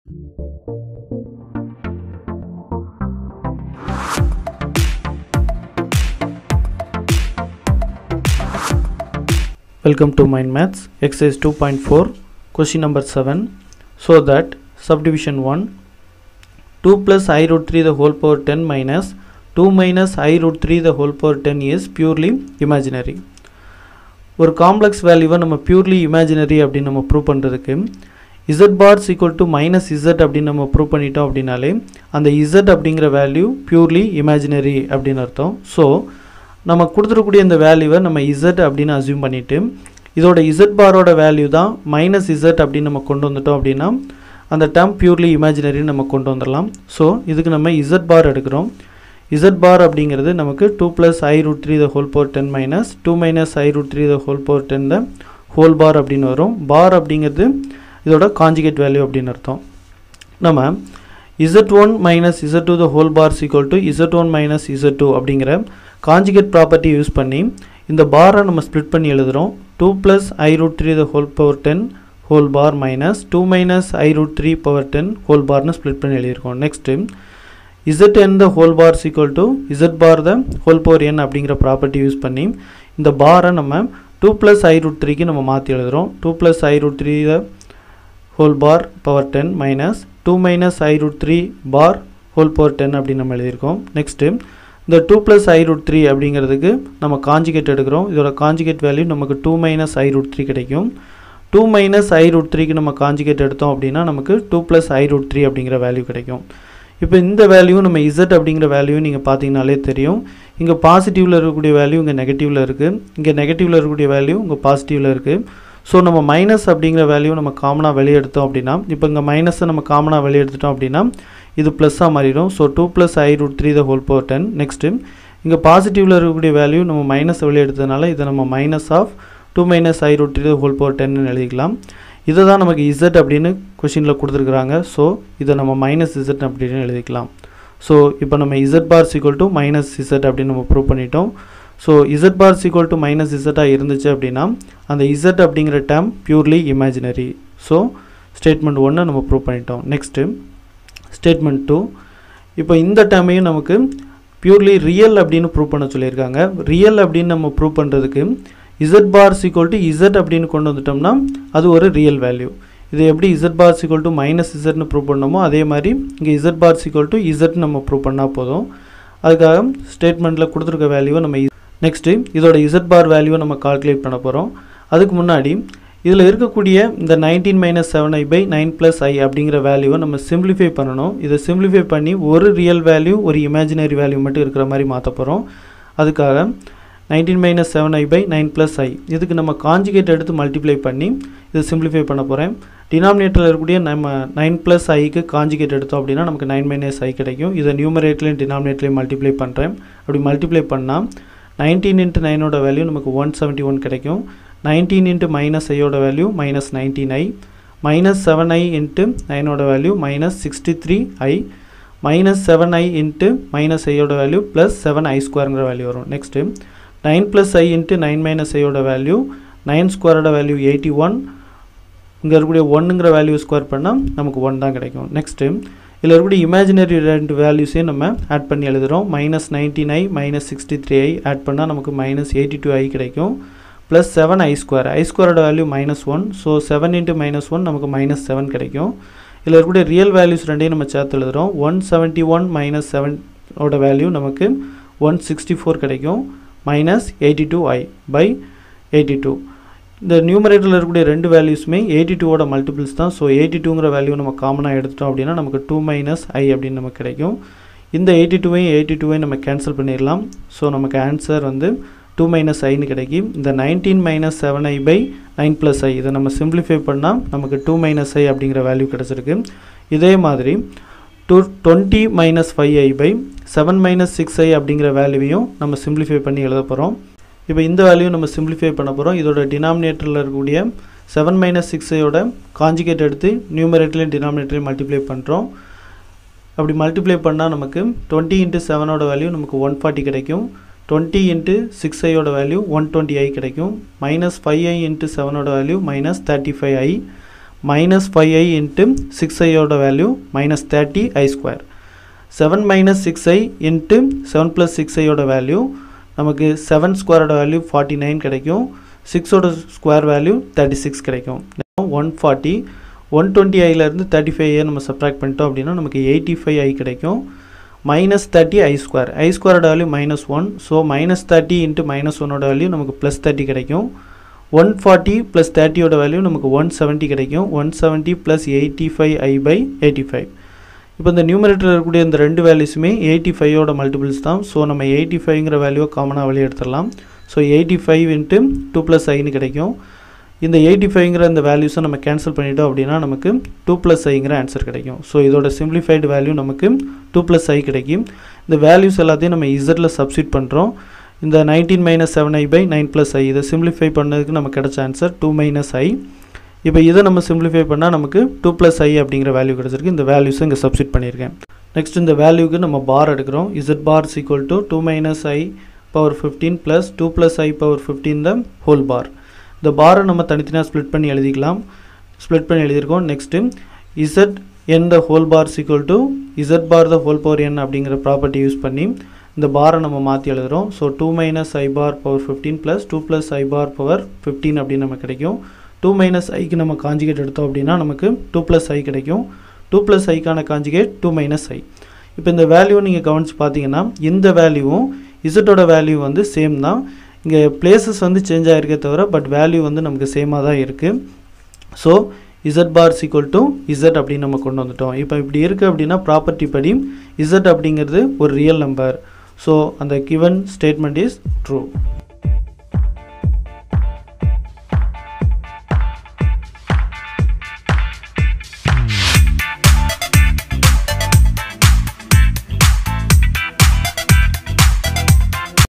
Welcome to Mind Maths, exercise 2.4, question number 7. So that subdivision 1, 2 plus i root 3 the whole power 10 minus 2 minus i root 3 the whole power 10 is purely imaginary. ஒரு complex வேல்யூவை நம்ம purely imaginary அப்படின்னு நம்ம prove பண்ணுறதுக்கு Z bar equal to minus Z அப்படின்னு நம்ம prove பண்ணிட்டோம் அப்படின்னாலே அந்த இசட் அப்படிங்கிற வேல்யூ பியூர்லி இமேஜினரி அப்படின்னு அர்த்தம் ஸோ நம்ம கொடுத்துருக்கூடிய இந்த வேல்யூவை நம்ம இசட் அப்படின்னு அசியூம் பண்ணிவிட்டு இதோட இசட் பாரோட வேல்யூ தான் மைனஸ் இசட் அப்படின்னு நம்ம கொண்டு வந்துட்டோம் அப்படின்னா அந்த டேர்ம் பியூர்லி இமேஜினரின்னு நம்ம கொண்டு வந்துடலாம் ஸோ இதுக்கு நம்ம இசட் பார் எடுக்கிறோம் இசட் பார் அப்படிங்கிறது நமக்கு two plus i root three the whole power ten minus two minus i root three the whole power ten the whole bar அப்படின்னு வரும் பார் அப்படிங்கிறது இதோட காஞ்சிகேட் வேல்யூ அப்படின்னு அர்த்தம் நம்ம Z one minus Z two the whole bar equal to Z one minus Z two அப்படிங்கிற conjugate property use பண்ணி இந்த பாரை நம்ம ஸ்ப்ளிட் பண்ணி எழுதுகிறோம் two plus i root three the whole power ten whole bar minus two minus i root three power ten whole பார்னு split பண்ணி எழுதியிருக்கோம் next Z n the whole bar equal to Z bar the whole power n அப்படிங்கிற property use பண்ணி இந்த பாரை நம்ம two plus i root த்ரீக்கு நம்ம மாற்றி எழுதுகிறோம் two plus i root three the whole bar power ten minus two minus i root three bar whole power ten அப்படின்னு நம்ம எழுதியிருக்கோம் நெக்ஸ்ட்டு இந்த two plus i root three அப்படிங்கிறதுக்கு நம்ம காஞ்சிகேட் எடுக்கிறோம் இதோட காஞ்சிகேட் வேல்யூ நமக்கு two minus i root three கிடைக்கும் டூ மைனஸ் ஐ ரூட் த்ரீக்கு நம்ம காஞ்சிகேட் எடுத்தோம் அப்படின்னா நமக்கு two plus i root three அப்படிங்கிற வேல்யூ கிடைக்கும் இப்போ இந்த வேல்யூ நம்ம இசட் அப்படிங்கிற வேல்யூ நீங்கள் பார்த்தீங்கனாலே தெரியும் இங்கே பாசிட்டிவில் இருக்கக்கூடிய வேல்யூ இங்கே நெகட்டிவில் இருக்குது இங்கே நெகட்டிவில் இருக்கக்கூடிய வேல்யூ இங்கே பாசிட்டிவில் இருக்குது ஸோ நம்ம மைனஸ் அப்படிங்கிற வேல்யூ நம்ம காமனாக வெளியே எடுத்தோம் அப்படின்னா இப்போ இங்கே மைனஸை நம்ம காமனாக வெளியே எடுத்துட்டோம் அப்படின்னா இது ப்ளஸ்ஸாக மாறிடும் so two plus i root three the whole power ten next இங்கே பாசிட்டிவில் இருக்கக்கூடிய வேல்யூ நம்ம மைனஸ் வெளியே எடுத்ததுனால இதை நம்ம minus of two minus i root three the whole power டென்னு எழுதிக்கலாம் இதை தான் நமக்கு இசட் அப்படின்னு கொஷினில் கொடுத்துருக்குறாங்க ஸோ இதை நம்ம மைனஸ் இசட் அப்படின்னு எழுதிக்கலாம் ஸோ இப்போ நம்ம Z bar equal to minus Z அப்படின்னு நம்ம ப்ரூவ் பண்ணிட்டோம் so Z bar equal to minus இசட்டாக இருந்துச்சு அப்படின்னா அந்த இசட் அப்படிங்கிற term purely imaginary so statement ஒன்று நம்ம ப்ரூவ் பண்ணிட்டோம் நெக்ஸ்ட்டு ஸ்டேட்மெண்ட் டூ இப்போ இந்த டேமையும் நமக்கு பியூர்லி ரியல் அப்படின்னு ப்ரூவ் பண்ண சொல்லியிருக்காங்க ரியல் அப்படின்னு நம்ம ப்ரூவ் பண்ணுறதுக்கு Z bar equal to Z அப்படின்னு கொண்டு வந்துட்டோம்னா அது ஒரு ரியல் வேல்யூ இது எப்படி Z bar equal to minus இசட்னு ப்ரூவ் பண்ணோமோ அதே மாதிரி இங்கே Z bar equal to Z நம்ம ப்ரூவ் பண்ணால் போதும் அதுக்காக ஸ்டேட்மெண்ட்டில் கொடுத்துருக்க வேல்யூவை நம்ம நெக்ஸ்ட்டு இதோட இசட் பார் வேல்யூவை நம்ம கால்குலேட் பண்ண போகிறோம் அதுக்கு முன்னாடி இதில் இருக்கக்கூடிய இந்த nineteen minus seven i by nine plus i அப்படிங்கிற வேல்யூவை நம்ம சிம்பிளிஃபை பண்ணணும் இதை சிம்பிளிஃபை பண்ணி ஒரு ரியல் வேல்யூ ஒரு இமேஜினரி வேல்யூ மட்டும் இருக்கிற மாதிரி மாற்ற போகிறோம் அதுக்காக nineteen minus seven i by nine plus i இதுக்கு நம்ம காஞ்சிகேட் எடுத்து மல்டிப்ளை பண்ணி இதை சிம்பிளிஃபை பண்ண போகிறேன் டினாமினேட்டரில் இருக்கக்கூடிய நம்ம நைன் ப்ளஸ் ஐக்கு காஞ்சிகேட் எடுத்தோம் அப்படின்னா நமக்கு நைன் மைனஸ் ஐ கிடைக்கும் இதை நியூமரேட்லேயும் டினாமினேட்லேயும் மல்டிப்ளை பண்ணுறேன் அப்படி மல்டிப்ளை பண்ணால் நைன்டீன் இன்ட்டு நைனோட வேல்யூ நமக்கு ஒன் செவன்ட்டி ஒன் கிடைக்கும் நைன்டீன் இன்ட்டு மைனஸ் ஐயோட value minus nineteen i minus seven i into நைனோட value minus sixty three i minus seven i into minus ஐயோட வேல்யூ ப்ளஸ் செவன் ஐ ஸ்கொயருங்கிற value வரும் next nine plus i into nine minus ஐயோட value nine ஸ்கொயரோட value eighty one இங்கே இருக்கக்கூடிய ஒன்றுங்கிற value square பண்ணால் நமக்கு ஒன் தான் கிடைக்கும் நெக்ஸ்ட்டு இதில் இருக்கக்கூடிய இமேஜினரி ரெண்டு வேல்யூஸையும் நம்ம ஆட் பண்ணி எழுதுகிறோம் minus nineteen i minus sixty three i add பண்ணால் நமக்கு மைனஸ் எயிட்டி டூ ஐ கிடைக்கும் plus seven i square i ஸ்கொயரோட value minus one so seven into minus one நமக்கு மைனஸ் செவன் கிடைக்கும் இதில் இருக்கக்கூடிய ரியல் வேல்யூஸ் ரெண்டையும் நம்ம சேர்த்து எழுதுகிறோம் ஒன் செவன்ட்டி ஒன் மைனஸ் செவனோட வேல்யூ நமக்கு ஒன் சிக்ஸ்டி ஃபோர் கிடைக்கும் minus eighty two i by eighty two இந்த நியூமரேட்டரில் இருக்கக்கூடிய ரெண்டு வேல்யூஸுமே எயிட்டி டூவோட மல்டிபிள்ஸ் தான் ஸோ எயிட்டி டூங்கிற வேல்யூ நம்ம காமனாக எடுத்துட்டோம் அப்படின்னா நமக்கு டூ மைனஸ் ஐ அப்படின்னு நமக்கு கிடைக்கும் இந்த எயிட்டி டூவையும் எயிட்டி டூவையும் நம்ம கேன்சல் பண்ணிடலாம் ஸோ நமக்கு ஆன்சர் வந்து டூ மைனஸ் ஐன்னு கிடைக்கும் இந்த nineteen minus seven i by nine plus i இதை நம்ம சிம்பிளிஃபை பண்ணால் நமக்கு டூ மைனஸ் ஐ அப்படிங்கிற வேல்யூ கிடச்சிருக்கு இதே மாதிரி two twenty minus five i by seven minus six i அப்படிங்கிற வேல்யூவையும் நம்ம சிம்பிளிஃபை பண்ணி எழுத போகிறோம் இப்போ இந்த வேல்யூ நம்ம சிம்பிளிஃபை பண்ண போகிறோம் இதோட டினாமினேட்டரில் இருக்கக்கூடிய செவன் மைனஸ் சிக்ஸ் ஐயோட காஞ்சிகேட் எடுத்து நியூமரேட்டர்லையும் டினாமினேட்டரையும் மல்டிப்ளை பண்ணுறோம் அப்படி மல்டிப்ளை பண்ணால் நமக்கு டுவெண்ட்டி இன்ட்டு செவனோட வேல்யூ நமக்கு ஒன் ஃபார்ட்டி கிடைக்கும் டுவெண்ட்டி இன்ட்டு சிக்ஸ் ஐயோட வேல்யூ ஒன் டுவெண்ட்டி ஐ கிடைக்கும் மைனஸ் ஃபைவ் ஐ இன்ட்டு செவனோட value minus thirty five i minus five i into six ஐயோட value minus thirty i square seven minus six i into seven plus six ஐயோட value நமக்கு seven ஸ்கொயரோட value forty nine கிடைக்கும் சிக்ஸோட square value thirty six கிடைக்கும் one forty one twenty ஐலேருந்து thirty five i நம்ம subtract பண்ணிட்டோம் அப்படின்னா நமக்கு எயிட்டி ஃபைவ் ஐ கிடைக்கும் minus thirty i square i ஸ்கொயரோட value minus one so minus thirty into minus ஒன்னோட வேல்யூ நமக்கு ப்ளஸ் தேர்ட்டி கிடைக்கும் ஒன் ஃபார்ட்டி ப்ளஸ் தேர்ட்டியோட வேல்யூ நமக்கு ஒன் செவன்ட்டி கிடைக்கும் one seventy plus eighty five i by eighty five இப்போ இந்த numerator இருக்கக்கூடிய இந்த ரெண்டு வேல்யூஸுமே எயிட்டி ஃபைவோட மல்டிபிள்ஸ் தான் ஸோ நம்ம எயிட்டி ஃபைவ்ங்கிற வேல்யூவை காமனாக வெளியே எடுத்துடலாம் so eighty five into two plus ஐன்னு கிடைக்கும் இந்த எயிட்டி ஃபைவ்ங்கிற இந்த வேல்யூஸை நம்ம கேன்சல் பண்ணிட்டோம் அப்படின்னா நமக்கு டூ ப்ளஸ் ஐங்கிற ஆன்சர் கிடைக்கும் ஸோ இதோட சிம்பிளிஃபைடு வேல்யூ நமக்கு டூ ப்ளஸ் ஐ கிடைக்கும் இந்த வேல்யூஸ் எல்லாத்தையும் நம்ம இசட்டில் சப்ஸ்டிட் பண்ணுறோம் இந்த nineteen minus seven i by nine plus i இதை சிம்பிளிஃபை பண்ணதுக்கு நமக்கு கிடைச்ச ஆன்சர் டூ மைனஸ் ஐ இப்போ இதை நம்ம சிம்பிளிஃபை பண்ணால் நமக்கு டூ ப்ளஸ் ஐ அப்படிங்கிற வேல்யூ கிடச்சிருக்கு இந்த வேல்யூஸை இங்கே சப்ஸ்டிட் பண்ணியிருக்கேன் நெக்ஸ்ட் இந்த வேல்யூக்கு நம்ம பார் எடுக்கிறோம் z bar equal to two minus i power fifteen plus two plus i power fifteen the whole bar இந்த பாரை நம்ம தனித்தனியாக ஸ்ப்ளிட் பண்ணி எழுதிக்கலாம் ஸ்ப்ளிட் பண்ணி எழுதியிருக்கோம் next Z n the whole bar equal to Z bar the whole power n அப்படிங்கிற property use பண்ணி இந்த பாரை நம்ம மாற்றி எழுதுகிறோம் so two minus i bar power fifteen plus two plus i bar power fifteen அப்படின்னு நமக்கு கிடைக்கும் டூ மைனஸ் ஐக்கு நம்ம காஞ்சிகேட் எடுத்தோம் அப்படின்னா நமக்கு டூ ப்ளஸ் ஐ கிடைக்கும் டூ ப்ளஸ் ஐக்கான காஞ்சிகேட் டூ மைனஸ் ஐ இப்போ இந்த வேல்யூ நீங்கள் கவனித்து பார்த்தீங்கன்னா இந்த வேல்யூவும் இசட்டோட வேல்யூ வந்து சேம் தான் இங்கே பிளேசஸ் வந்து சேஞ்ச் ஆகிருக்கே தவிர பட் வேல்யூ வந்து நமக்கு சேமாக தான் இருக்குது so Z bar equal to Z அப்படின்னு நம்ம கொண்டு வந்துட்டோம் இப்போ இப்படி இருக்குது அப்படின்னா ப்ராப்பர்ட்டி படி இசட் அப்படிங்கிறது ஒரு ரியல் நம்பர் ஸோ அந்த கிவன் ஸ்டேட்மெண்ட் இஸ் ட்ரூ